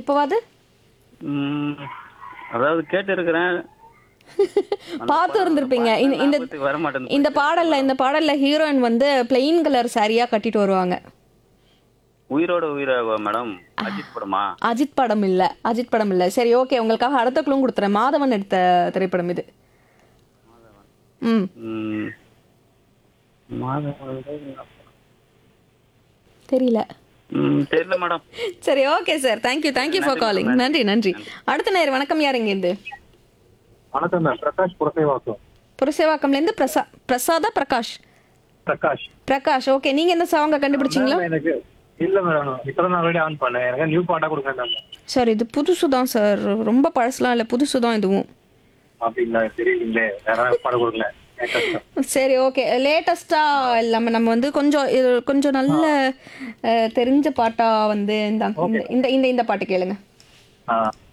எப்பவாது ம், அதாவது கேட்டு இருக்கிறேன் பார்த்து இருந்திருப்பீங்க இந்த- இந்த வர மாட்டேன் இந்த பாடல்ல இந்த பாடல்ல ஹீரோயின் வந்து பிளெயின் கலர் சாரியா கட்டிட்டு வருவாங்க உயிரோட உயிராக மேடம் அஜித் படமா அஜித் படம் இல்ல அஜித் படம் இல்ல சரி ஓகே உங்களுக்காக அடுத்த குழுவும் கொடுத்துறேன் மாதவன் எடுத்த திரைப்படம் இது ம் ம், மாதவன் தெரியல ம், தெரியல மேடம் சரி okay sir thank you thank you for calling நன்றி நன்றி அடுத்த நேர் வணக்கம் யார் இருந்து வணக்கம் மேம் பிரகாஷ் புரசைவாக்கம் புரசேவாக்கம்ல இருந்து பிரசா பிரசாதா பிரகாஷ் பிரகாஷ் பிரகாஷ் ஓகே நீங்க எந்த சாங்க கண்டுபிடிச்சீங்களா மேம், எனக்கு இல்ல மேடம் இப்பதான் நான் ஆல்ரெடி ஆன் பண்ணேன் எனக்கு நியூ பாட்டா கொடுங்க மேம் சார் இது புதுசு தான் சார் ரொம்ப பழசுலாம் இல்லை புதுசு தான் இதுவும் அப்படிங்களா தெரியலீங்களே வேற ஏதாவது பாடம் கொடுங்க எனக்கு கஷ்டம். சரி ஓகே லேட்டஸ்ட்டாக இல்லாமல் நம்ம வந்து கொஞ்சம் இது கொஞ்சம் நல்ல அஹ், தெரிஞ்ச பாட்டா வந்து இந்த இந்த இந்த இந்த இந்த பாட்டு கேளுங்க ஆ